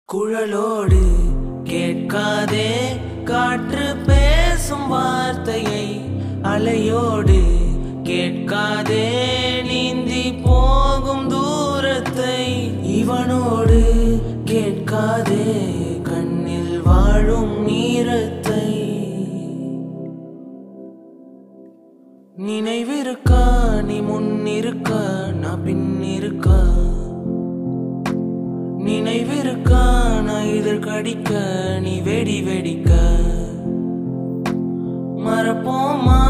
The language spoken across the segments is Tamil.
குழலோடு கேட்காதே காற்று பேசும் வார்த்தையை அலையோடு கேட்காதே நீந்தி போகும் தூரத்தை இவனோடு கேட்காதே கண்ணில் வாழும் நீரத்தை நினைவிருக்கா நீ முன்னிருக்கா நான் பின்னிருக்கா நினைவிருக்கா நான் இதழ் கடிக்க நீ வெடி வெடிக்க மறப்போமா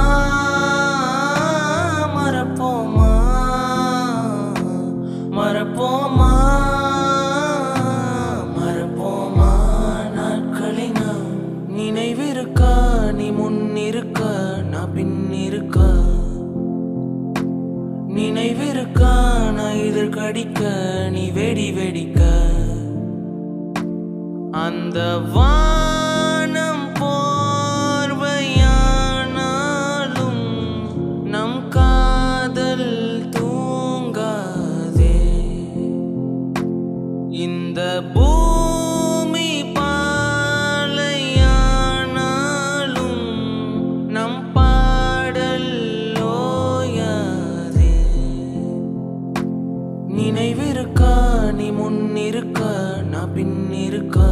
மறப்போமா மறப்போமா மறப்போமா நாட்களை நாம் நினைவிருக்கா நீ முன்னிருக்கா நான் பின்னிருக்கா நினைவிருக்கா நான் இதழ் கடிக்க நீ வெடி வெடிக்க அந்த வானம் போர்வையானாலும் நம் காதல் தூங்காதே இந்த பூமி பாலையானாலும் நம் பாடல் ஓயாதே நினைவிருக்கா நீ முன்னிருக்கா நான் பின்னிருக்கா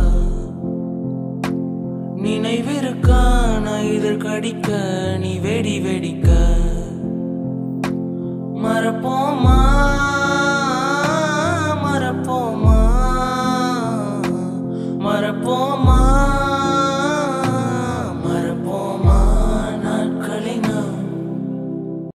நினைவிருக்கா நான் இதழ் கடிக்க நீ வெடி வெடிக்க மறப்போம்